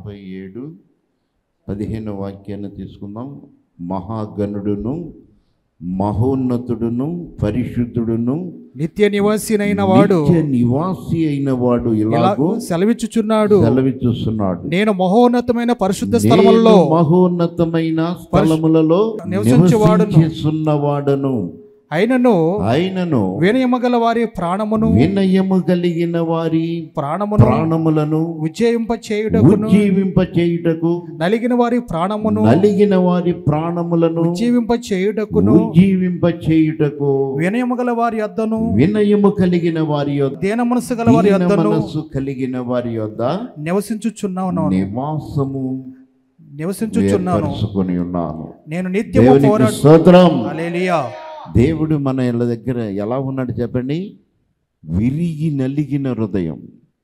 యాభై ఏడు పదిహేను వాక్యాన్ని తీసుకుందాం మహాగణుడును మహోన్నతుడును పరిశుద్ధుడును నిత్య నివాసినైన వాడు నిత్య నివాసి అయిన వాడు ఇలా ఇలాగూ సెలవిచ్చుచున్నాడు సెలవిస్తున్నాడు నేను మహోన్నతమైన పరిశుద్ధ స్థలములలో నేను మహోన్నతమైన స్థలములలో నివసించువాడును. నివసించున్నవాడను అయినను ఆయనను వినయమగల వారి ప్రాణమును వినయము కలిగిన వారి ప్రాణమును ప్రాణములను ఉజ్జయింప చేయుటకును ఉజ్జీవింప చేయుటకు నలిగిన వారి ప్రాణమును నలిగిన వారి ప్రాణములను ఉజ్జీవింప చేయుటకును ఉజ్జీవింప చేయుటకు వినయము గల వారి వద్దను వినయము కలిగిన వారి యొద్ద దీన మనసు గల వారి దీన వద్దను మనస్సు కలిగిన వారి యొద్ద నివసించుచున్నాను నివాసము నివసించుచున్నాను ఏర్పరచుకొని ఉన్నాను నేను నిత్యము దేవునికి పోరాడు స్తోత్రం హల్లెలూయా దేవుడు మన ఇళ్ళ దగ్గర ఎలా ఉన్నాడు చెప్పండి విరిగి నలిగిన హృదయం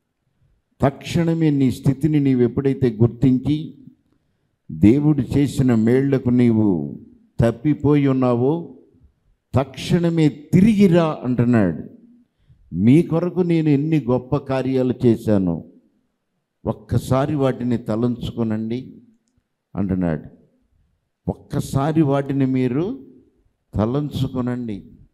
తక్షణమే నీ స్థితిని నీవు ఎప్పుడైతే గుర్తించి దేవుడు చేసిన మేళ్లకు నీవు తప్పిపోయి ఉన్నావో తక్షణమే తిరిగిరా అంటున్నాడు మీ కొరకు నేను ఎన్ని గొప్ప కార్యాలు చేశాను ఒక్కసారి వాటిని తలంచుకొనండి అంటున్నాడు ఒక్కసారి వాటిని మీరు తలంచుకొనండి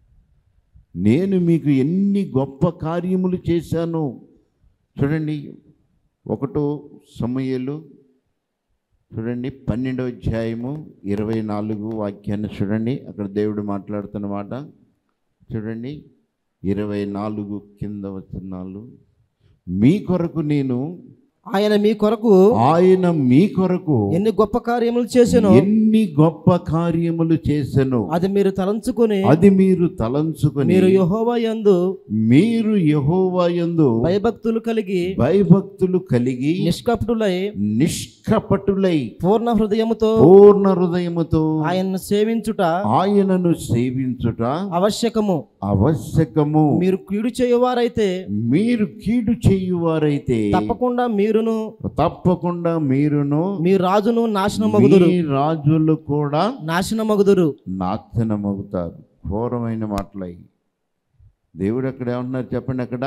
నేను మీకు ఎన్ని గొప్ప కార్యములు చేశాను చూడండి ఒకటో సమయలు చూడండి పన్నెండవ అధ్యాయము ఇరవై నాలుగు వాక్యాన్ని చూడండి అక్కడ దేవుడు మాట్లాడుతున్న మాట చూడండి ఇరవై నాలుగు కింద వచనాలు మీ కొరకు నేను ఆయన మీ కొరకు ఆయన మీ కొరకు ఎన్ని గొప్ప కార్యములు చేసెను ఎన్ని గొప్ప కార్యములు చేసెను అది మీరు తలంచుకొని అది మీరు తలంచుకొని మీరు యెహోవా యందు మీరు యెహోవా యందు భయభక్తులు కలిగి భయభక్తులు కలిగి నిష్కపటులై నిష్కపటులై పూర్ణ హృదయముతో పూర్ణ హృదయముతో ఆయన్ను సేవించుట ఆయనను సేవించుట ఆవశ్యకము ఆవశ్యకము మీరు కీడు చేయువారైతే మీరు కీడు చేయువారైతే తప్పకుండా మీరును తప్పకుండా మీరును మీ రాజును నాశనమగుదురు మీ రాజులు కూడా నాశనమగుదురు నాశనమవుతారు ఘోరమైన మాటలై దేవుడు అక్కడ ఏమంటున్నారు చెప్పండి అక్కడ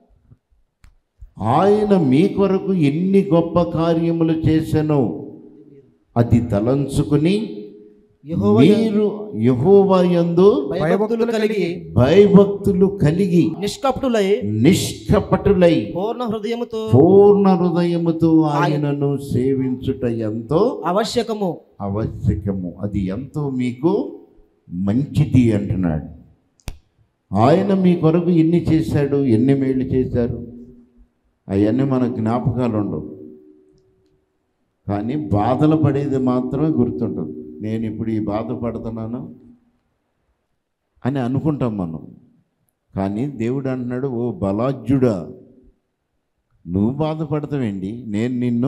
ఆయన మీ కొరకు ఎన్ని గొప్ప కార్యములు చేశానో అది తలంచుకుని యెహోవా మీరు యెహోవా యందు భయభక్తులు కలిగి భయభక్తులు కలిగి నిష్కపటులై నిష్కపటులై పూర్ణ హృదయముతో పూర్ణ హృదయముతో ఆయనను సేవించుట ఎంతో ఆవశ్యకము ఆవశ్యకము అది ఎంతో మీకు మంచిది అంటున్నాడు ఆయన మీ కొరకు ఎన్ని చేశాడు ఎన్ని మేళ్ళు చేశారు అవన్నీ మన జ్ఞాపకాలు ఉండవు కానీ బాధలు పడేది మాత్రమే గుర్తుంటుంది నేను ఇప్పుడు ఈ బాధపడుతున్నాను అని అనుకుంటాం మనం కానీ దేవుడు అంటున్నాడు ఓ బలాజ్యుడా నువ్వు బాధపడతావేంటి నేను నిన్ను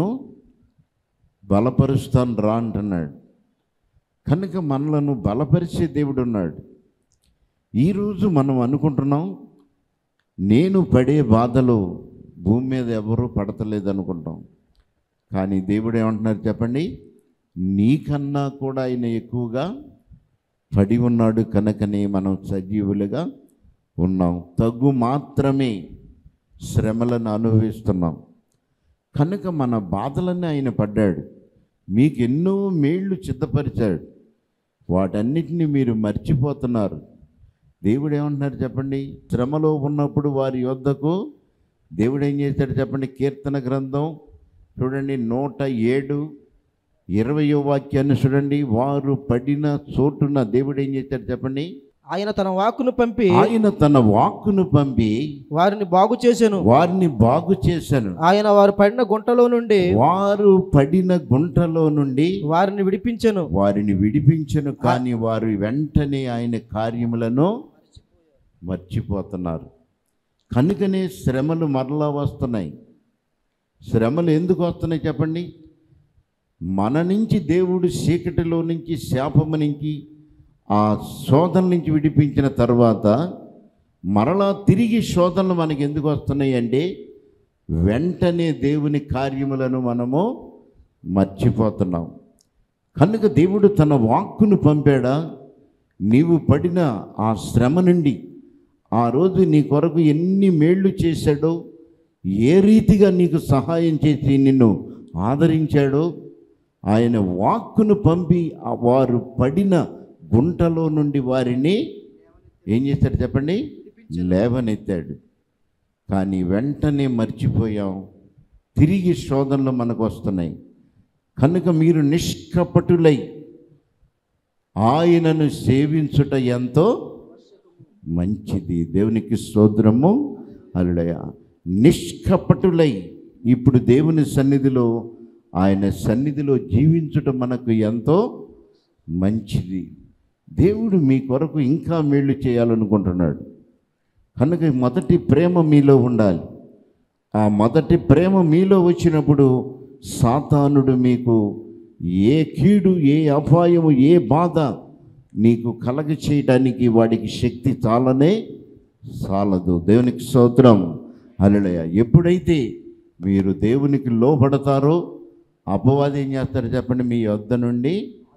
బలపరుస్తాను రా అంటున్నాడు కనుక మనలను బలపరిచే దేవుడు ఉన్నాడు ఈరోజు మనం అనుకుంటున్నాం నేను పడే బాధలు భూమి మీద ఎవరూ పడతలేదు అనుకుంటాం కానీ దేవుడు ఏమంటున్నారు చెప్పండి నీకన్నా కూడా ఆయన ఎక్కువగా పడి ఉన్నాడు కనుకనే మనం సజీవులుగా ఉన్నాం తగ్గు మాత్రమే శ్రమలను అనుభవిస్తున్నాం కనుక మన బాధలన్నీ ఆయన పడ్డాడు మీకు ఎన్నో మేళ్ళు చిత్తపరిచాడు వాటన్నిటిని మీరు మర్చిపోతున్నారు దేవుడు ఏమంటున్నారు చెప్పండి శ్రమలో ఉన్నప్పుడు వారి యొద్దకు దేవుడు ఏం చేశాడు చెప్పండి కీర్తన గ్రంథం చూడండి నూట ఏడు ఇరవయో వాక్యాన్ని చూడండి వారు పడిన చోటున దేవుడు ఏం చేశాడు చెప్పండి ఆయన తన వాక్కును పంపి ఆయన తన వాక్కును పంపి వారిని బాగు చేసెను వారిని బాగు చేశాను ఆయన వారు పడిన గుంటలో నుండి వారు పడిన గుంటలో నుండి వారిని విడిపించెను వారిని విడిపించను కానీ వారు వెంటనే ఆయన కార్యములను మర్చిపోతున్నారు కనుకనే శ్రమలు మరలా వస్తున్నాయి శ్రమలు ఎందుకు వస్తున్నాయి చెప్పండి మన నుంచి దేవుడు చీకటిలో నుంచి శాపము నుంచి ఆ శోధన నుంచి విడిపించిన తర్వాత మరలా తిరిగి శోధనలు మనకి ఎందుకు వస్తున్నాయి అంటే వెంటనే దేవుని కార్యములను మనము మర్చిపోతున్నాం కనుక దేవుడు తన వాక్కును పంపాడా నీవు పడిన ఆ శ్రమ నుండి ఆ రోజు నీ కొరకు ఎన్ని మేళ్ళు చేశాడో ఏ రీతిగా నీకు సహాయం చేసి నిన్ను ఆదరించాడో ఆయన వాక్కును పంపి ఆ వారు పడిన గుంటలో నుండి వారిని ఏం చేశాడు చెప్పండి లేవనెత్తాడు కానీ వెంటనే మర్చిపోయాం తిరిగి శోధనలు మనకు వస్తున్నాయి కనుక మీరు నిష్కపటులై ఆయనను సేవించుట ఎంతో మంచిది దేవునికి స్తోత్రము అల్లుడయ నిష్కపటులై ఇప్పుడు దేవుని సన్నిధిలో ఆయన సన్నిధిలో జీవించుట మనకు ఎంతో మంచిది దేవుడు మీ కొరకు ఇంకా మేళ్ళు చేయాలనుకుంటున్నాడు కనుక మొదటి ప్రేమ మీలో ఉండాలి ఆ మొదటి ప్రేమ మీలో వచ్చినప్పుడు సాతానుడు మీకు ఏ కీడు ఏ అపాయము ఏ బాధ నీకు కలగ చేయడానికి వాడికి శక్తి చాలనే చాలదు దేవునికి స్తోత్రం అలలయ ఎప్పుడైతే మీరు దేవునికి లోబడతారో అపవాది ఏం చేస్తారో చెప్పండి మీ వద్ద నుండి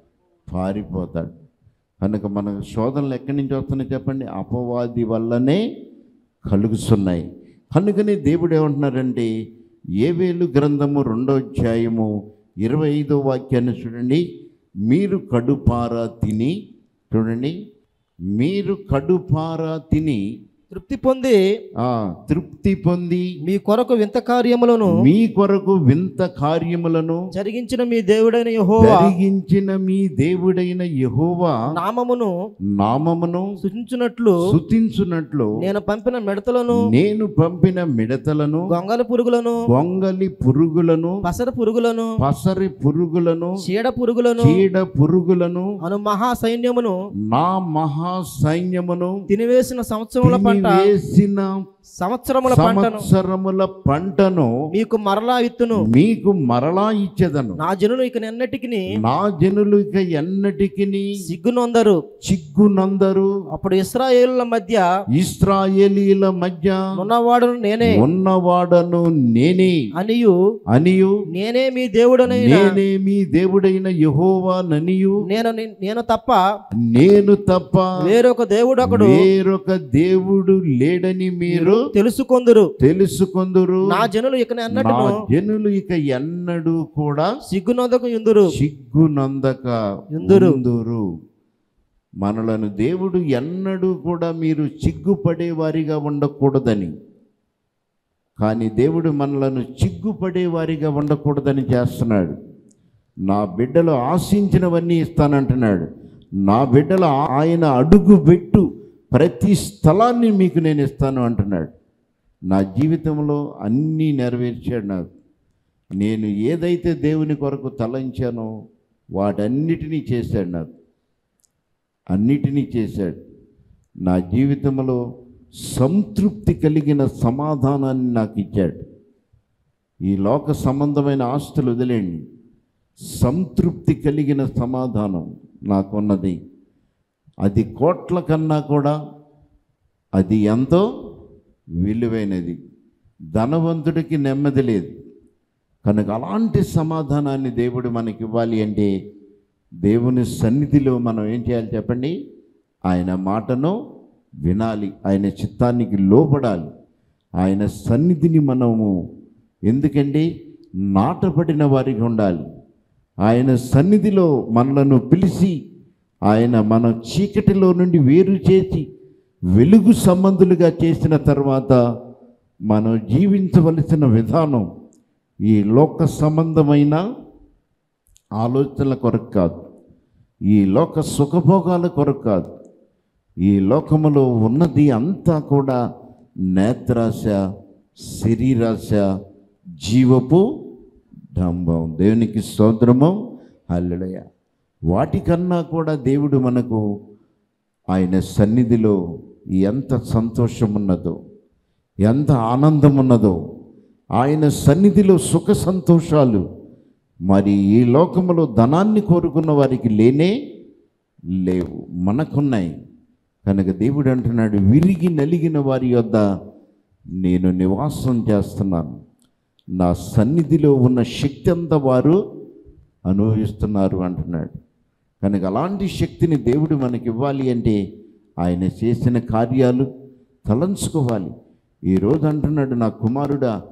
పారిపోతాడు కనుక మన శోధనలు ఎక్కడి నుంచి వస్తున్నాయి చెప్పండి అపవాది వల్లనే కలుగుతున్నాయి కనుకనే దేవుడు ఏమంటున్నారంటే ఏవేలు గ్రంథము రెండో అధ్యాయము ఇరవై ఐదో వాక్యాన్ని చూడండి మీరు కడుపారా తిని చూడండి మీరు కడుపారా తిని తృప్తి పొంది ఆ తృప్తి పొంది మీ కొరకు వింత కార్యములను మీ కొరకు వింత కార్యములను జరిగించిన మీ దేవుడైన యెహోవా జరిగించిన మీ దేవుడైన యెహోవా నామమును నామమును సూచించున్నట్లు సుతించున్నట్లు నేను పంపిన మిడతలను నేను పంపిన మిడతలను గొంగల పురుగులను గొంగలి పురుగులను పసర పురుగులను పసరి పురుగులను చీడ పురుగులను చీడ పురుగులను అను మహా సైన్యమును నా మహా సైన్యమును తినివేసిన సంవత్సరముల పంట వేసిన సంవత్సరముల పంటను సంవత్సరముల పంటను మీకు మరలా విత్తును మీకు మరలా ఇచ్చేదను నా జనులు ఇక ఎన్నటికి నా జనులు ఇక ఎన్నటికి సిగ్గునొందరు చిగ్గునందరు అప్పుడు ఇస్రాయేలుల మధ్య ఇస్రాయేలీల మధ్య ఉన్నవాడును నేనే ఉన్నవాడను నేనే అనియు అనియు నేనే మీ దేవుడనైన నేనే మీ దేవుడైన యహోవా ననియు నేను ని- నేను తప్ప నేను తప్ప వేరొక దేవుడు ఒకడు వేరొక దేవుడు లేడని మీరు తెలుసుకొందురు తెలుసుకొందురు నా జనులు ఇక నా ఎన్నటను జనులు ఇక ఎన్నడూ కూడా సిగ్గునొందకు ఇందురు సిగ్గునందక యుందురు. ఉందురు మనలను దేవుడు ఎన్నడూ కూడా మీరు సిగ్గుపడే వారిగా ఉండకూడదని కానీ దేవుడు మనలను సిగ్గుపడే వారిగా ఉండకూడదని చేస్తున్నాడు నా బిడ్డలు ఆశించినవన్నీ ఇస్తానంటున్నాడు నా బిడ్డలు ఆయన అడుగు పెట్టు ప్రతి స్థలాన్ని మీకు నేను ఇస్తాను అంటున్నాడు నా జీవితంలో అన్నీ నెరవేర్చాడు నాకు నేను ఏదైతే దేవుని కొరకు తలంచానో వాటన్నిటినీ చేశాడు నాకు అన్నిటినీ చేశాడు నా జీవితంలో సంతృప్తి కలిగిన సమాధానాన్ని నాకు ఇచ్చాడు ఈ లోక సంబంధమైన ఆస్తులు వదిలేండి సంతృప్తి కలిగిన సమాధానం నాకున్నది అది కోట్ల కన్నా కూడా అది ఎంతో విలువైనది ధనవంతుడికి నెమ్మది లేదు కనుక అలాంటి సమాధానాన్ని దేవుడు మనకి ఇవ్వాలి అంటే దేవుని సన్నిధిలో మనం ఏం చేయాలి చెప్పండి ఆయన మాటను వినాలి ఆయన చిత్తానికి లోపడాలి ఆయన సన్నిధిని మనము ఎందుకండి నాటపడిన వారికి ఉండాలి ఆయన సన్నిధిలో మనలను పిలిచి ఆయన మన చీకటిలో నుండి వేరు చేసి వెలుగు సంబంధులుగా చేసిన తర్వాత మనం జీవించవలసిన విధానం ఈ లోక సంబంధమైన ఆలోచనల కొరకు కాదు ఈ లోక సుఖభోగాల కొరకు కాదు ఈ లోకములో ఉన్నది అంతా కూడా నేత్రాశ శరీరాశ జీవపు డంబం దేవునికి స్తోత్రము హల్లెలూయా వాటికన్నా కూడా దేవుడు మనకు ఆయన సన్నిధిలో ఎంత సంతోషం ఉన్నదో ఎంత ఆనందం ఉన్నదో ఆయన సన్నిధిలో సుఖ సంతోషాలు మరి ఈ లోకములో ధనాన్ని కోరుకున్న వారికి లేనే లేవు మనకున్నాయి కనుక దేవుడు అంటున్నాడు విరిగి నలిగిన వారి యొద్ద నేను నివాసం చేస్తున్నాను నా సన్నిధిలో ఉన్న శక్తి అంతా వారు అనుభవిస్తున్నారు అంటున్నాడు కనుక అలాంటి శక్తిని దేవుడు మనకి ఇవ్వాలి అంటే ఆయన చేసిన కార్యాలు తలంచుకోవాలి ఈరోజు అంటున్నాడు నా కుమారుడా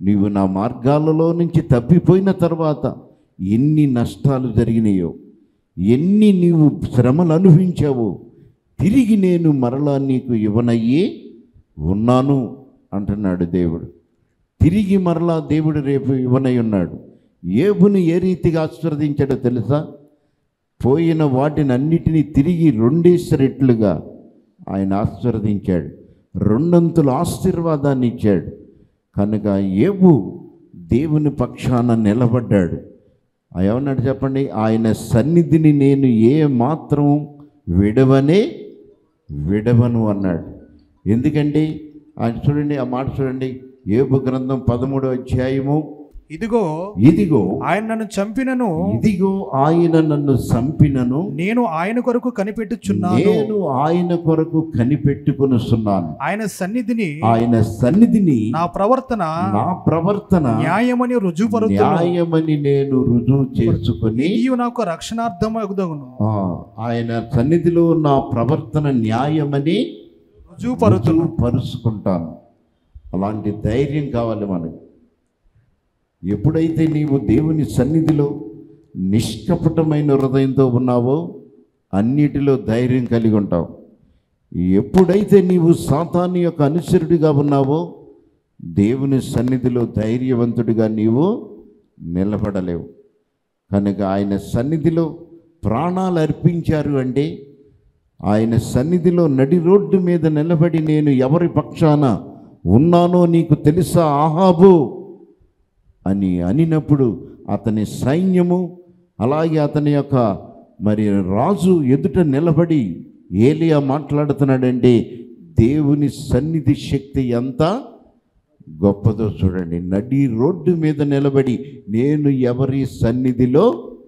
నీవు నా మార్గాలలో నుంచి తప్పిపోయిన తర్వాత ఎన్ని నష్టాలు జరిగినాయో ఎన్ని నీవు శ్రమలు అనుభవించావో తిరిగి నేను మరలా నీకు ఇవ్వనయ్యి ఉన్నాను అంటున్నాడు దేవుడు తిరిగి మరలా దేవుడు రేపు ఇవ్వనై ఉన్నాడు ఏబుని ఏ రీతిగా ఆశీర్వదించాడో తెలుసా పోయిన వాటిని అన్నిటినీ తిరిగి రెండేసి రెట్లుగా ఆయన ఆశీర్వదించాడు రెండంతుల ఆశీర్వాదాన్ని ఇచ్చాడు కనుక ఏబు దేవుని పక్షాన నిలబడ్డాడు ఆ ఏమన్నాడు చెప్పండి ఆయన సన్నిధిని నేను ఏ మాత్రం విడవనే విడవను అన్నాడు ఎందుకండి ఆయన చూడండి ఆ మాట చూడండి ఏబు గ్రంథం పదమూడో అధ్యాయము ఇదిగో ఇదిగో ఆయన నన్ను చంపినను ఇదిగో ఆయన నన్ను చంపినను నేను ఆయన కొరకు కనిపెట్టుచున్నాను నేను ఆయన కొరకు కనిపెట్టుకొనుస్తున్నాను ఆయన సన్నిధిని ఆయన సన్నిధిని నా ప్రవర్తన నా ప్రవర్తన న్యాయమని రుజువుపరుతును న్యాయమని నేను రుజువు చేసుకుని ఇదియు నాకు రక్షణార్థం అగుదగును ఆ, ఆయన సన్నిధిలో నా ప్రవర్తన న్యాయమని రుజువుపరుతును పరుచుకుంటాను అలాంటి ధైర్యం కావాలి మనకు ఎప్పుడైతే నీవు దేవుని సన్నిధిలో నిష్కపటమైన హృదయంతో ఉన్నావో అన్నిటిలో ధైర్యం కలిగి ఉంటావు ఎప్పుడైతే నీవు సాతాను యొక్క అనుసరుడిగా ఉన్నావో దేవుని సన్నిధిలో ధైర్యవంతుడిగా నీవు నిలబడలేవు కనుక ఆయన సన్నిధిలో ప్రాణాలు అర్పించారు అంటే ఆయన సన్నిధిలో నడి రోడ్డు మీద నిలబడి నేను ఎవరి పక్షాన ఉన్నానో నీకు తెలుసా ఆహాబు అని అనినప్పుడు అతని సైన్యము అలాగే అతని యొక్క మరి రాజు ఎదుట నిలబడి ఏలియా మాట్లాడుతున్నాడంటే దేవుని సన్నిధి శక్తి ఎంత గొప్పదో చూడండి నడి రోడ్డు మీద నిలబడి నేను ఎవరి సన్నిధిలో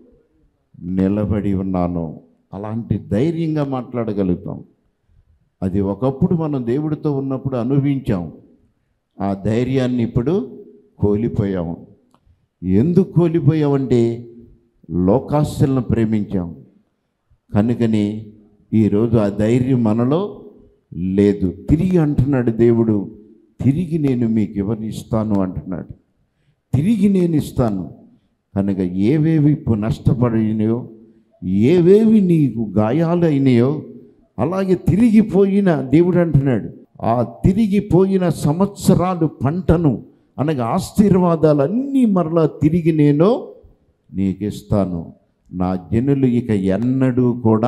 నిలబడి ఉన్నాను అలాంటి ధైర్యంగా మాట్లాడగలుగుతాం అది ఒకప్పుడు మనం దేవుడితో ఉన్నప్పుడు అనుభవించాం ఆ ధైర్యాన్ని ఇప్పుడు కోల్పోయాము ఎందుకు కోల్పోయామంటే లోకాశలను ప్రేమించాం కనుకని ఈరోజు ఆ ధైర్యం మనలో లేదు తిరిగి అంటున్నాడు దేవుడు తిరిగి నేను మీకు ఎవరిని ఇస్తాను అంటున్నాడు తిరిగి నేను ఇస్తాను కనుక ఏవేవి ఇప్పుడు నష్టపడినాయో ఏవేవి నీకు గాయాలు అయినాయో అలాగే తిరిగిపోయిన దేవుడు అంటున్నాడు ఆ తిరిగిపోయిన సంవత్సరాలు పంటను అనగా ఆశీర్వాదాలన్నీ మరలా తిరిగి నేను నీకు ఇస్తాను నా జనులు ఇక ఎన్నడూ కూడా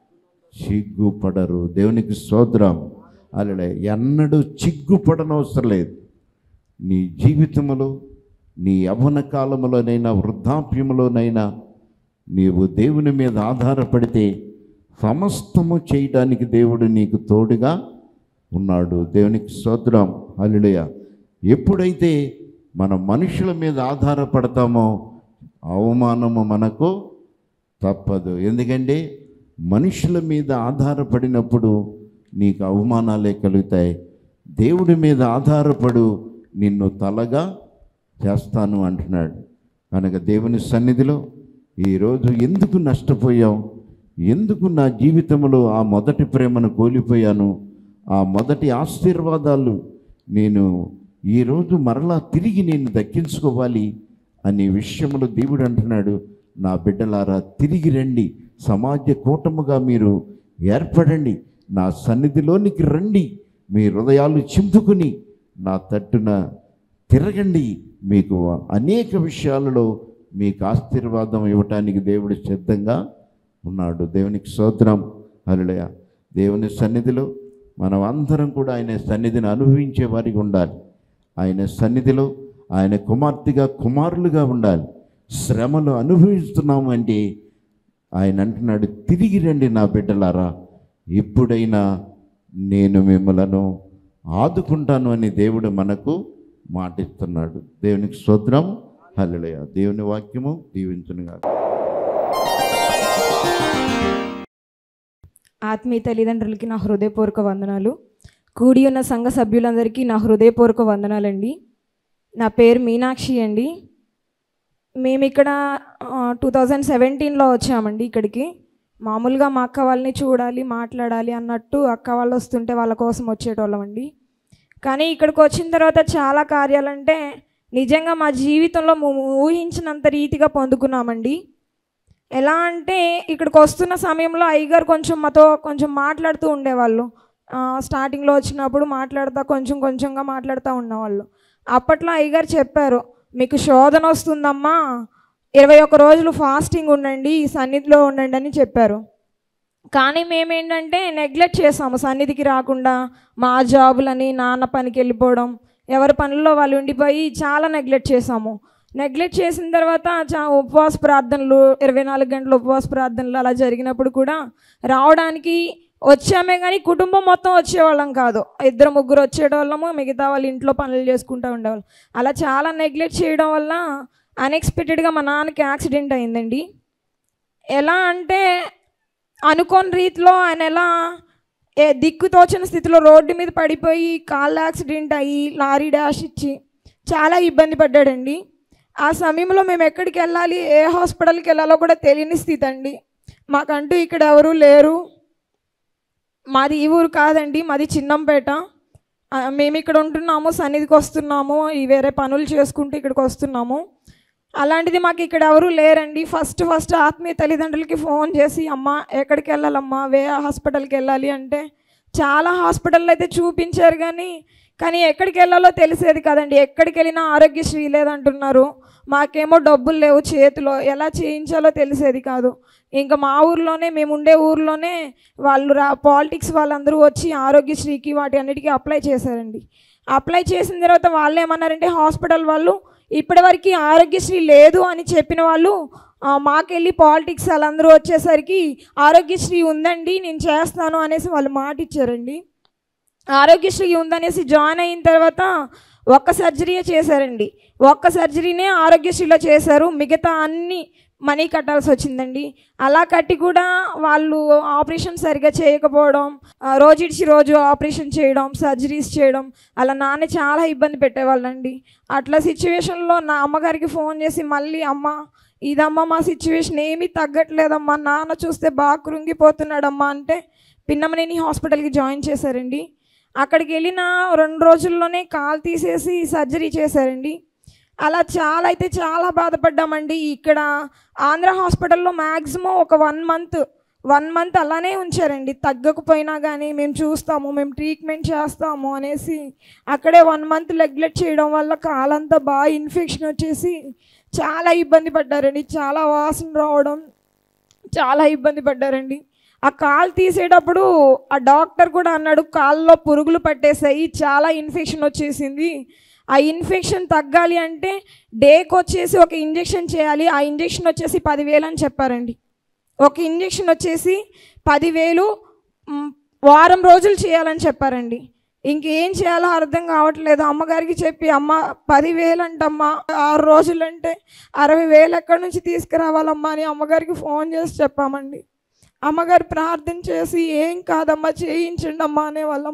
సిగ్గుపడరు దేవునికి స్తోత్రం అలా ఎన్నడూ చిగ్గుపడనవసరం లేదు నీ జీవితంలో నీ యవ్వన కాలంలోనైనా వృద్ధాప్యంలోనైనా నీవు దేవుని మీద ఆధారపడితే సమస్తము చేయడానికి దేవుడు నీకు తోడుగా ఉన్నాడు దేవునికి స్తోత్రం హల్లెలూయా ఎప్పుడైతే మన మనుషుల మీద ఆధారపడతామో అవమానము మనకు తప్పదు ఎందుకంటే మనుషుల మీద ఆధారపడినప్పుడు నీకు అవమానాలే కలుగుతాయి దేవుడి మీద ఆధారపడు నిన్ను తలగా చేస్తాను అంటున్నాడు కనుక దేవుని సన్నిధిలో ఈరోజు ఎందుకు నష్టపోయాం ఎందుకు నా జీవితంలో ఆ మొదటి ప్రేమను కోల్పోయాను ఆ మొదటి ఆశీర్వాదాలు నేను ఈరోజు మరలా తిరిగి నేను దక్కించుకోవాలి అనే విషయంలో దేవుడు అంటున్నాడు నా బిడ్డలారా తిరిగి రండి సమాజ కూటముగా మీరు ఏర్పడండి నా సన్నిధిలోనికి రండి మీ హృదయాలు చింపుకుని నా తట్టున తిరగండి మీకు అనేక విషయాలలో మీకు ఆశీర్వాదం ఇవ్వటానికి దేవుడు సిద్ధంగా ఉన్నాడు దేవునికి స్తోత్రం హల్లెలూయా దేవుని సన్నిధిలో మనం అందరం కూడా ఆయన సన్నిధిని అనుభవించే వారికి ఉండాలి ఆయన సన్నిధిలో ఆయన కుమార్తెగా కుమారులుగా ఉండాలి శ్రమలు అనుభవిస్తున్నాము అంటే ఆయన అంటున్నాడు తిరిగి రండి నా బిడ్డలారా ఎప్పుడైనా నేను మిమ్మలను ఆదుకుంటాను అని దేవుడు మనకు మాటిస్తున్నాడు దేవునికి స్తోత్రం హల్లెలూయ దేవుని వాక్యము దీవించునుగా ఆత్మీయ తల్లిదండ్రులకి నా హృదయపూర్వక వందనాలు కూడి ఉన్న సంఘ సభ్యులందరికీ నా హృదయపూర్వక వందనాలండి నా పేరు మీనాక్షి అండి మేము ఇక్కడ టూ థౌజండ్ సెవెంటీన్లో వచ్చామండి ఇక్కడికి మామూలుగా మా అక్క వాళ్ళని చూడాలి మాట్లాడాలి అన్నట్టు అక్క వాళ్ళు వస్తుంటే వాళ్ళ కోసం వచ్చేటోళ్ళం అండి కానీ ఇక్కడికి వచ్చిన తర్వాత చాలా కార్యాలంటే నిజంగా మా జీవితంలో మేము ఊహించినంత రీతిగా పొందుకున్నామండి ఎలా అంటే ఇక్కడికి వస్తున్న సమయంలో అయ్యగారు కొంచెం మాతో కొంచెం మాట్లాడుతూ ఉండేవాళ్ళు ఆ, స్టార్టింగ్లో వచ్చినప్పుడు మాట్లాడుతూ కొంచెం కొంచెంగా మాట్లాడుతూ ఉన్నవాళ్ళు అప్పట్లో అయ్యగారు చెప్పారు మీకు శోధన వస్తుందమ్మా ఇరవై ఒక్క రోజులు ఫాస్టింగ్ ఉండండి ఈ సన్నిధిలో ఉండండి అని చెప్పారు కానీ మేమేంటంటే నెగ్లెక్ట్ చేసాము సన్నిధికి రాకుండా మా జాబులని నాన్న పనికి వెళ్ళిపోవడం ఎవరి పనుల్లో వాళ్ళు ఉండిపోయి చాలా నెగ్లెక్ట్ చేసాము నెగ్లెక్ట్ చేసిన తర్వాత చా ఉపవాస ప్రార్థనలు ఇరవై నాలుగు గంటల ఉపవాస ప్రార్థనలు అలా జరిగినప్పుడు కూడా రావడానికి వచ్చామే కానీ కుటుంబం మొత్తం వచ్చేవాళ్ళం కాదు ఇద్దరు ముగ్గురు వచ్చేటోళ్ళము మిగతా వాళ్ళు ఇంట్లో పనులు చేసుకుంటూ ఉండేవాళ్ళం అలా చాలా నెగ్లెక్ట్ చేయడం వల్ల అన్ఎక్స్పెక్టెడ్గా మా నాన్నకి యాక్సిడెంట్ అయిందండి ఎలా అంటే అనుకోని రీతిలో ఆయన ఎలా ఏ దిక్కు తోచని స్థితిలో రోడ్డు మీద పడిపోయి కాళ్ళ యాక్సిడెంట్ అయ్యి లారీ డాష్ ఇచ్చి చాలా ఇబ్బంది పడ్డాడండి ఆ సమయంలో మేము ఎక్కడికి వెళ్ళాలి ఏ హాస్పిటల్కి వెళ్ళాలో కూడా తెలియని స్థితి అండి మాకంటూ ఇక్కడ ఎవరూ లేరు మాది ఈ ఊరు కాదండి మాది చిన్నంపేట ఆ, మేము ఇక్కడ ఉంటున్నాము సన్నిధికి వస్తున్నాము ఈ వేరే పనులు చేసుకుంటూ ఇక్కడికి వస్తున్నాము అలాంటిది మాకు ఇక్కడ ఎవరు లేరండి ఫస్ట్ ఫస్ట్ ఆత్మీయ తల్లిదండ్రులకి ఫోన్ చేసి అమ్మ ఎక్కడికి వెళ్ళాలమ్మా వే హాస్పిటల్కి వెళ్ళాలి అంటే చాలా హాస్పిటల్లో అయితే చూపించారు కానీ కానీ ఎక్కడికి వెళ్ళాలో తెలిసేది కదండి ఎక్కడికి వెళ్ళినా ఆరోగ్యశ్రీ లేదంటున్నారు మాకేమో డబ్బులు లేవు చేతిలో ఎలా చేయించాలో తెలిసేది కాదు ఇంకా మా ఊర్లోనే మేము ఉండే ఊర్లోనే వాళ్ళు రా పాలిటిక్స్ వాళ్ళందరూ వచ్చి ఆరోగ్యశ్రీకి వాటి అన్నిటికీ అప్లై చేశారండి అప్లై చేసిన తర్వాత వాళ్ళు ఏమన్నారంటే హాస్పిటల్ వాళ్ళు ఇప్పటివరకు ఆరోగ్యశ్రీ లేదు అని చెప్పిన వాళ్ళు ఆ, మాకెళ్ళి పాలిటిక్స్ వాళ్ళందరూ వచ్చేసరికి ఆరోగ్యశ్రీ ఉందండి నేను చేస్తాను అనేసి వాళ్ళు మాట ఇచ్చారండి ఆరోగ్యశ్రీ ఉందనేసి జాయిన్ అయిన తర్వాత ఒక్క సర్జరీయే చేశారండి ఒక్క సర్జరీనే ఆరోగ్యశ్రీలో చేశారు మిగతా అన్ని మనీ కట్టాల్సి వచ్చిందండి అలా కట్టి కూడా వాళ్ళు ఆపరేషన్ సరిగా చేయకపోవడం ఆ, రోజుడిచి రోజు ఆపరేషన్ చేయడం సర్జరీస్ చేయడం అలా నాన్న చాలా ఇబ్బంది పెట్టేవాళ్ళండి అట్లా సిచ్యువేషన్లో నా అమ్మగారికి ఫోన్ చేసి మళ్ళీ అమ్మ ఇదమ్మా మా సిచ్యువేషన్ ఏమీ తగ్గట్లేదమ్మా నాన్న చూస్తే బాగా కృంగిపోతున్నాడమ్మా అంటే పిన్నమనేని హాస్పిటల్కి జాయిన్ చేశారండి అక్కడికి వెళ్ళిన రెండు రోజుల్లోనే కాలు తీసేసి సర్జరీ చేశారండి అలా చాలా అయితే చాలా బాధపడ్డామండి ఇక్కడ ఆంధ్ర హాస్పిటల్లో మ్యాక్సిమం ఒక వన్ మంత్ వన్ మంత్ అలానే ఉంచారండి తగ్గకపోయినా కానీ మేము చూస్తాము మేము ట్రీట్మెంట్ చేస్తాము అనేసి అక్కడే వన్ మంత్ నెగ్లెక్ట్ చేయడం వల్ల కాలంతా బాగా ఇన్ఫెక్షన్ వచ్చేసి చాలా ఇబ్బంది పడ్డారండి చాలా వాసన రావడం చాలా ఇబ్బంది పడ్డారండి ఆ కాలు తీసేటప్పుడు ఆ డాక్టర్ కూడా అన్నాడు కాళ్ళలో పురుగులు పట్టేసాయి చాలా ఇన్ఫెక్షన్ వచ్చేసింది ఆ ఇన్ఫెక్షన్ తగ్గాలి అంటే డేకి వచ్చేసి ఒక ఇంజెక్షన్ చేయాలి ఆ ఇంజెక్షన్ వచ్చేసి పదివేలు అని చెప్పారండి ఒక ఇంజెక్షన్ వచ్చేసి పదివేలు మ్, వారం రోజులు చేయాలని చెప్పారండి ఇంకేం చేయాలో అర్థం కావట్లేదు అమ్మగారికి చెప్పి అమ్మ పదివేలు అంటమ్మా ఆరు రోజులు అంటే అరవై వేలు ఎక్కడి నుంచి తీసుకురావాలమ్మా అని అమ్మగారికి ఫోన్ చేసి చెప్పామండి అమ్మగారు ప్రార్థన చేసి ఏం కాదమ్మా చేయించండి అమ్మా అనేవాళ్ళం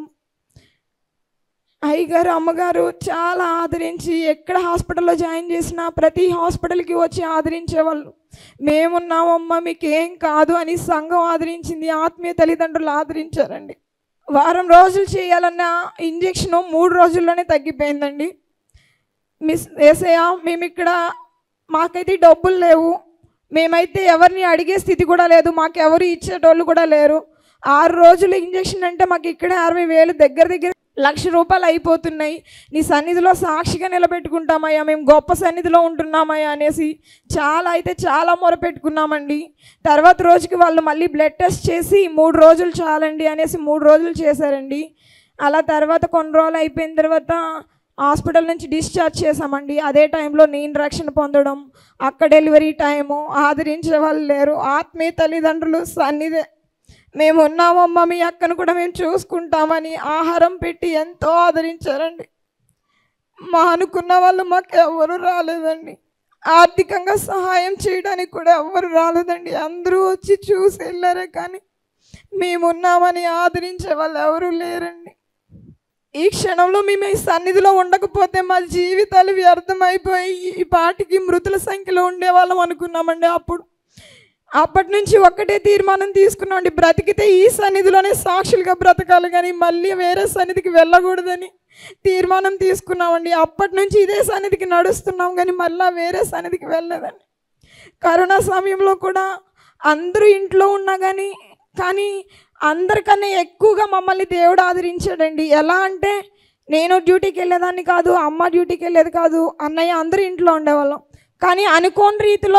అయ్యగారు అమ్మగారు చాలా ఆదరించి ఎక్కడ హాస్పిటల్లో జాయిన్ చేసినా ప్రతి హాస్పిటల్కి వచ్చి ఆదరించేవాళ్ళు మేమున్నామమ్మా మీకు ఏం కాదు అని సంఘం ఆదరించింది ఆత్మీయ తల్లిదండ్రులు ఆదరించారండి వారం రోజులు చేయాలన్న ఇంజెక్షన్ మూడు రోజుల్లోనే తగ్గిపోయిందండి మిస్ ఏసయ్య మేము ఇక్కడ మాకైతే డబ్బులు లేవు మేమైతే ఎవరిని అడిగే స్థితి కూడా లేదు మాకు ఎవరు ఇచ్చేటోళ్ళు కూడా లేరు ఆరు రోజులు ఇంజెక్షన్ అంటే మాకు ఇక్కడే అరవై వేలు దగ్గర దగ్గర లక్ష రూపాయలు అయిపోతున్నాయి నీ సన్నిధిలో సాక్షిగా నిలబెట్టుకుంటామయ్యా మేము గొప్ప సన్నిధిలో ఉంటున్నామయ్యా అనేసి చాలా అయితే చాలా మొరపెట్టుకున్నామండి తర్వాత రోజుకి వాళ్ళు మళ్ళీ బ్లడ్ టెస్ట్ చేసి మూడు రోజులు చాలండి అనేసి మూడు రోజులు చేశారండి అలా తర్వాత కొన్ని రోజులు అయిపోయిన తర్వాత హాస్పిటల్ నుంచి డిశ్చార్జ్ చేసామండి అదే టైంలో నేను రక్షణ పొందడం అక్కడ డెలివరీ టైము ఆదరించే వాళ్ళు లేరు ఆత్మీయ తల్లిదండ్రులు సన్నిధే మేము ఉన్నామమ్మా మీ అక్కను కూడా మేము చూసుకుంటామని ఆహారం పెట్టి ఎంతో ఆదరించారండి మా అనుకున్న వాళ్ళు మాకు ఎవరు రాలేదండి ఆర్థికంగా సహాయం చేయడానికి కూడా ఎవ్వరు రాలేదండి అందరూ వచ్చి చూసి వెళ్ళారే కానీ మేమున్నామని ఆదరించే వాళ్ళు ఎవరు లేరండి ఈ క్షణంలో మేము ఈ సన్నిధిలో ఉండకపోతే మా జీవితాలు వ్యర్థమైపోయి ఈ పాటికి మృతుల సంఖ్యలో ఉండేవాళ్ళం అనుకున్నామండి అప్పుడు అప్పటి నుంచి ఒక్కటే తీర్మానం తీసుకున్నామండి బ్రతికితే ఈ సన్నిధిలోనే సాక్షులుగా బ్రతకాలి కానీ మళ్ళీ వేరే సన్నిధికి వెళ్ళకూడదని తీర్మానం తీసుకున్నామండి అప్పటి నుంచి ఇదే సన్నిధికి నడుస్తున్నాం కానీ మళ్ళీ వేరే సన్నిధికి వెళ్ళలేదండి కరోనా సమయంలో కూడా అందరూ ఇంట్లో ఉన్నా కానీ కానీ అందరికన్నా ఎక్కువగా మమ్మల్ని దేవుడు ఆదరించాడండి ఎలా అంటే నేను డ్యూటీకి వెళ్ళేదాన్ని కాదు అమ్మ డ్యూటీకి వెళ్ళేది కాదు అన్నయ్య అందరూ ఇంట్లో ఉండేవాళ్ళం కానీ అనుకోని రీతిలో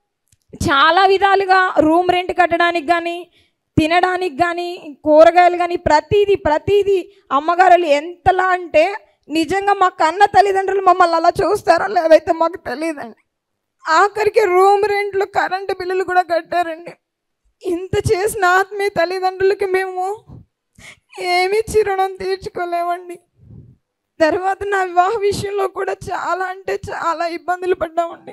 చాలా విధాలుగా రూమ్ రెంట్ కట్టడానికి కానీ తినడానికి కానీ కూరగాయలు కానీ ప్రతిదీ ప్రతిదీ అమ్మగారు ఎంతలా అంటే నిజంగా మా కన్న తల్లిదండ్రులు మమ్మల్ని అలా చూస్తారో లేదైతే మాకు తెలియదండి ఆఖరికి రూమ్ రెంట్లు కరెంటు బిల్లులు కూడా కట్టారండి ఇంత చేసిన ఆత్మీయ తల్లిదండ్రులకి మేము ఏమీ చిరుణం తీర్చుకోలేమండి తర్వాత నా వివాహ విషయంలో కూడా చాలా అంటే చాలా ఇబ్బందులు పడ్డామండి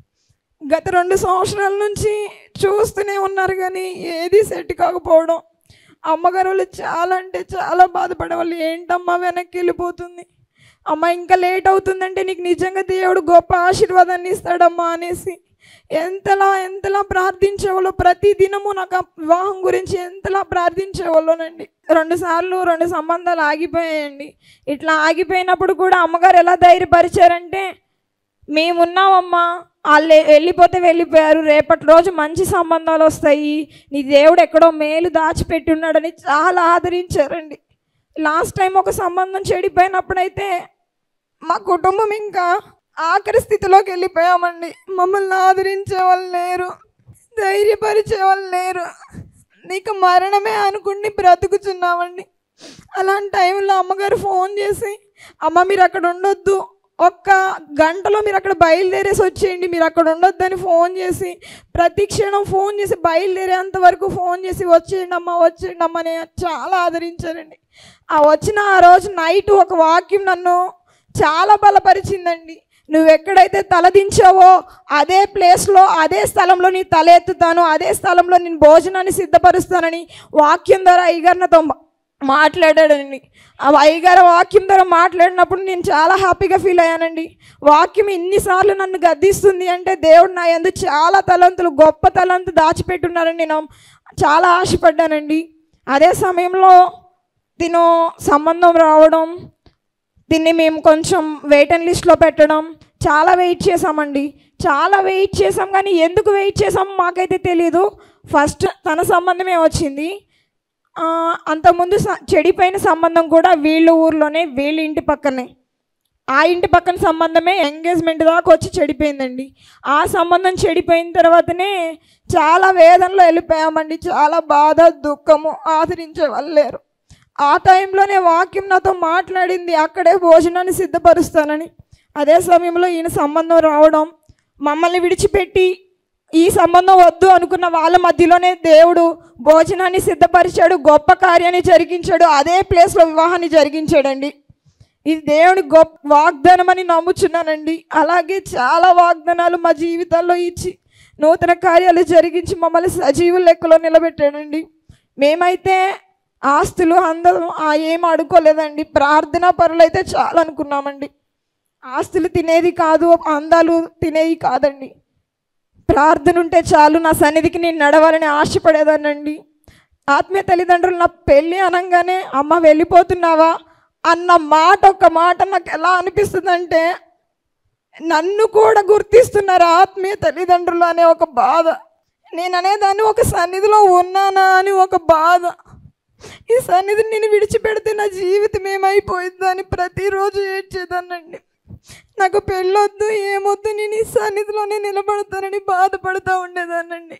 గత రెండు సంవత్సరాల నుంచి చూస్తూనే ఉన్నారు కానీ ఏది సెట్ కాకపోవడం అమ్మగారు వాళ్ళు చాలా అంటే చాలా బాధపడేవాళ్ళు ఏంటమ్మా వెనక్కి వెళ్ళిపోతుంది అమ్మ ఇంకా లేట్ అవుతుందంటే నీకు నిజంగా దేవుడు గొప్ప ఆశీర్వాదాన్ని ఇస్తాడమ్మా అనేసి ఎంతలా ఎంతలా ప్రార్థించేవాళ్ళు ప్రతి దినము నాకు ఆ వివాహం గురించి ఎంతలా ప్రార్థించేవాళ్ళోనండి రెండు సార్లు రెండు సంబంధాలు ఆగిపోయాయండి ఇట్లా ఆగిపోయినప్పుడు కూడా అమ్మగారు ఎలా ధైర్యపరిచారంటే మేమున్నామమ్మా వాళ్ళు వెళ్ళిపోతే వెళ్ళిపోయారు రేపటి రోజు మంచి సంబంధాలు వస్తాయి నీ దేవుడు ఎక్కడో మేలు దాచిపెట్టి ఉన్నాడని చాలా ఆదరించారండి లాస్ట్ టైం ఒక సంబంధం చెడిపోయినప్పుడైతే మా కుటుంబం ఇంకా ఆఖరి స్థితిలోకి వెళ్ళిపోయామండి మమ్మల్ని ఆదరించే వాళ్ళు లేరు ధైర్యపరిచే వాళ్ళు లేరు నీకు మరణమే అనుకుని బ్రతుకుతున్నామండి అలాంటి టైంలో అమ్మగారు ఫోన్ చేసి అమ్మ మీరు అక్కడ ఉండొద్దు ఒక్క గంటలో మీరు అక్కడ బయలుదేరేసి వచ్చేయండి మీరు అక్కడ ఉండొద్దని ఫోన్ చేసి ప్రతి క్షణం ఫోన్ చేసి బయలుదేరేంత వరకు ఫోన్ చేసి వచ్చేయండి అమ్మ వచ్చేయండి అమ్మ అని చాలా ఆదరించారండి ఆ వచ్చిన ఆ రోజు నైట్ ఒక వాక్యం నన్ను చాలా బలపరిచిందండి నువ్వు ఎక్కడైతే తలదించావో అదే ప్లేస్లో అదే స్థలంలో నీ తల ఎత్తుతాను అదే స్థలంలో నేను భోజనాన్ని సిద్ధపరుస్తానని వాక్యం ద్వారా అయ్యగారు నాతో మా- మాట్లాడాడండి ఆ అయ్యగారు వాక్యం ద్వారా మాట్లాడినప్పుడు నేను చాలా హ్యాపీగా ఫీల్ అయ్యానండి వాక్యం ఇన్నిసార్లు నన్ను గద్దిస్తుంది అంటే దేవుడు నా ఎందు చాలా తలంతులు గొప్ప తలంతు దాచిపెట్టున్నారని నేను చాలా ఆశపడ్డానండి అదే సమయంలో తిను సంబంధం రావడం దీన్ని మేము కొంచెం వెయిట్ అండ్ లిస్ట్లో పెట్టడం చాలా వెయిట్ చేసామండి చాలా వెయిట్ చేసాం కానీ ఎందుకు వెయిట్ చేసాం మాకైతే తెలియదు ఫస్ట్ తన సంబంధమే వచ్చింది ఆ, అంతకుముందు స- చెడిపోయిన సంబంధం కూడా వీళ్ళ ఊర్లోనే వీళ్ళ ఇంటి పక్కనే ఆ ఇంటి పక్కన సంబంధమే ఎంగేజ్మెంట్ దాకా వచ్చి చెడిపోయిందండి ఆ సంబంధం చెడిపోయిన తర్వాతనే చాలా వేదనలో వెళ్ళిపోయామండి చాలా బాధ దుఃఖము ఆదరించే వాళ్ళు లేరు ఆ టైంలోనే వాక్యం నాతో మాట్లాడింది అక్కడే భోజనాన్ని సిద్ధపరుస్తానని అదే సమయంలో ఈయన సంబంధం రావడం మమ్మల్ని విడిచిపెట్టి ఈ సంబంధం వద్దు అనుకున్న వాళ్ళ మధ్యలోనే దేవుడు భోజనాన్ని సిద్ధపరిచాడు గొప్ప కార్యాన్ని జరిగించాడు అదే ప్లేస్లో వివాహాన్ని జరిగించాడండి ఇది దేవుని గొప్ప వాగ్దానం అని నమ్ముచున్నానండి అలాగే చాలా వాగ్దానాలు మా జీవితాల్లో ఇచ్చి నూతన కార్యాలు జరిగించి మమ్మల్ని సజీవుల లెక్కలో నిలబెట్టాడండి మేమైతే ఆస్తులు అందరం ఆ ఏం అడుకోలేదండి ప్రార్థనా పరులు అయితే చాలా అనుకున్నామండి ఆస్తులు తినేది కాదు అందాలు తినేవి కాదండి ప్రార్థన ఉంటే చాలు నా సన్నిధికి నేను నడవాలని ఆశపడేదానండి ఆత్మీయ తల్లిదండ్రులు నా పెళ్ళి అనగానే అమ్మ వెళ్ళిపోతున్నావా అన్న మాట ఒక మాట నాకు ఎలా అనిపిస్తుందంటే నన్ను కూడా గుర్తిస్తున్నారు ఆత్మీయ తల్లిదండ్రులు అనే ఒక బాధ నేను అనేదాన్ని ఒక సన్నిధిలో ఉన్నానా అని ఒక బాధ ఈ సన్నిధిని నేను విడిచిపెడితే నా జీవితం ఏమైపోయిందో అని ప్రతిరోజు ఏడ్చేదానండి నాకు పెళ్ళొద్దు ఏమొద్దు నేను ఈ సన్నిధిలోనే నిలబడతానని బాధపడుతూ ఉండేదానండి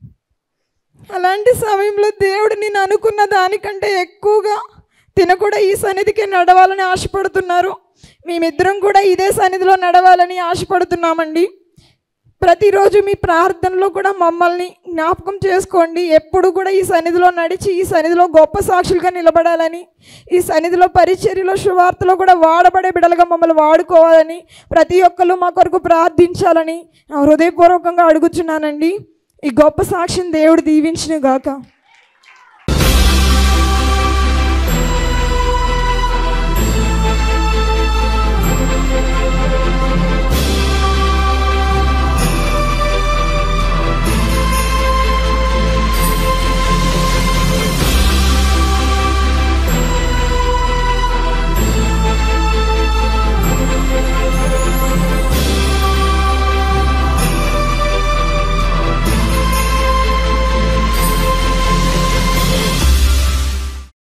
అలాంటి సమయంలో దేవుడు నేను అనుకున్న దానికంటే ఎక్కువగా తిన కూడా ఈ సన్నిధికి నడవాలని ఆశపడుతున్నారు మేమిద్దరం కూడా ఇదే సన్నిధిలో నడవాలని ఆశపడుతున్నామండి ప్రతిరోజు మీ ప్రార్థనలో కూడా మమ్మల్ని జ్ఞాపకం చేసుకోండి ఎప్పుడు కూడా ఈ సన్నిధిలో నడిచి ఈ సన్నిధిలో గొప్ప సాక్షులుగా నిలబడాలని ఈ సన్నిధిలో పరిచర్యలో శువార్తలో కూడా వాడబడే బిడలుగా మమ్మల్ని వాడుకోవాలని ప్రతి ఒక్కరు మా కొరకు ప్రార్థించాలని నా హృదయపూర్వకంగా అడుగుచున్నానండి ఈ గొప్ప సాక్షిని దేవుడు దీవించిన గాక